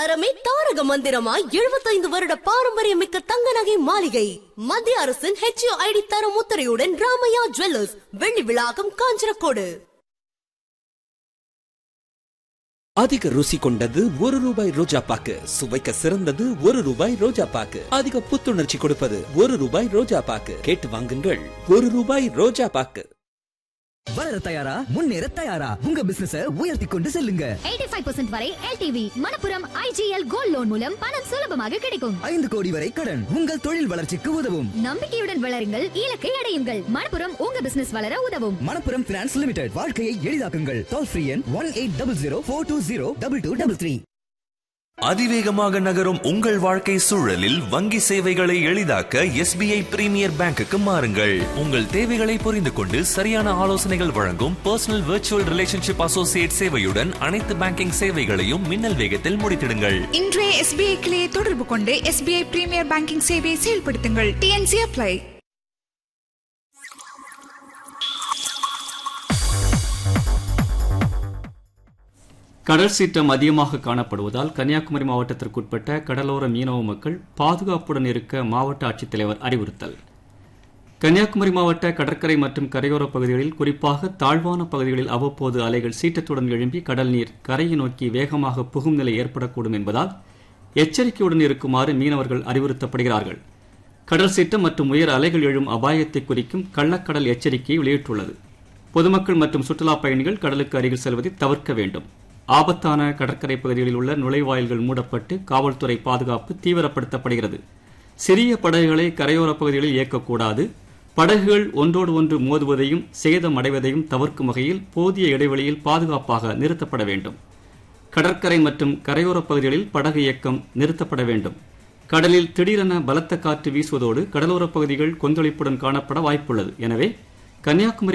தரமே தாரக மந்திரமாய் எழுபத்தைந்து வருட பாரம்பரியமிக்க தங்க நகை மாளிகை மத்திய அரசின் ஹெச்ஓ ஐடி தரம் முத்திரையுடன் ராமையா ஜுவல்லர்ஸ் வெள்ளி விழாக்கம் காஞ்சனக்கோடு அதிக ருசி கொண்டது ஒரு ரூபாய் ரோஜா பாக்கு சுவைக்க சிறந்தது ஒரு ரூபாய் ரோஜா பாக்கு அதிக புத்துணர்ச்சி கொடுப்பது ஒரு ரூபாய் ரோஜா பாக்கு கேட்டு வாங்குங்கள் ஒரு ரூபாய் ரோஜா பாக்கு வளர தயாரா முன்னேற தயாரா உங்க பிசினஸ உயர்த்தி கொண்டு செல்லுங்க 85% வரை LTV Manappuram IGL gold loan மூலம் பணம் சுலபமாக கிடைக்கும் ஐந்து கோடி வரை கடன் உங்கள் தொழில் வளர்ச்சிக்கு உதவும் நம்பிக்கையுடன் வளருங்கள் இலக்கை அடையுங்கள் மணப்புரம் உங்க பிசினஸ் வளர உதவும் மணப்புரம் பினான்ஸ் லிமிடெட் வாழ்க்கையை எளிதாக்குங்கள் டோல் ஃப்ரீ எண் one eight double zero four two zero double two double three அதிவேகமாக நகரும் உங்கள் வாழ்க்கை சூழலில் வங்கி சேவைகளை எளிதாக்க எஸ்பிஐ பிரீமியர் பேங்குக்கு மாறுங்கள் உங்கள் தேவைகளை புரிந்து கொண்டு சரியான ஆலோசனைகள் வழங்கும் பர்சனல் விர்ச்சுவல் ரிலேஷன்ஷிப் அசோசியேட் சேவையுடன் அனைத்து பேங்கிங் சேவைகளையும் மின்னல் வேகத்தில் முடித்திடுங்கள் இன்றைய எஸ்பிஐ கிளையை தொடர்பு கொண்டு எஸ்பிஐ பிரீமியர் பேங்கிங் சேவையை செயல்படுத்துங்கள் டிஎன்சி அப்ளை கடல் சீற்றம் அதிகமாக காணப்படுவதால் கன்னியாகுமரி மாவட்டத்திற்குட்பட்ட கடலோர மீனவ மக்கள் பாதுகாப்புடன் இருக்க மாவட்ட ஆட்சித்தலைவர் அறிவுறுத்தல் கன்னியாகுமரி மாவட்ட கடற்கரை மற்றும் கரையோர பகுதிகளில் குறிப்பாக தாழ்வான பகுதிகளில் அவ்வப்போது அலைகள் சீற்றத்துடன் எழும்பி கடல் நீர் கரையை நோக்கி வேகமாக புகும் நிலை ஏற்படக்கூடும் என்பதால் எச்சரிக்கையுடன் இருக்குமாறு மீனவர்கள் அறிவுறுத்தப்படுகிறார்கள் கடல் சீற்றம் மற்றும் உயர் அலைகள் எழும் அபாயத்தை குறிக்கும் கள்ளக்கடல் எச்சரிக்கையை வெளியிட்டுள்ளது பொதுமக்கள் மற்றும் சுற்றுலாப் பயணிகள் கடலுக்கு அருகில் செல்வதை தவிர்க்க வேண்டும் ஆபத்தான கடற்கரை பகுதிகளில் உள்ள நுழைவாயில்கள் மூடப்பட்டு காவல்துறை பாதுகாப்பு தீவிரப்படுத்தப்படுகிறது சிறிய படகுகளை கரையோர பகுதிகளில் இயக்கக்கூடாது படகுகள் ஒன்றோடு ஒன்று மோதுவதையும் சேதமடைவதையும் தவிர்க்கும் வகையில் போதிய இடைவெளியில் பாதுகாப்பாக நிறுத்தப்பட வேண்டும் கடற்கரை மற்றும் கரையோர பகுதிகளில் படகு இயக்கம் நிறுத்தப்பட வேண்டும் கடலில் திடீரென பலத்த காற்று வீசுவதோடு கடலோரப் பகுதிகள் கொந்தளிப்புடன் காணப்பட வாய்ப்புள்ளது எனவே கன்னியாகுமரி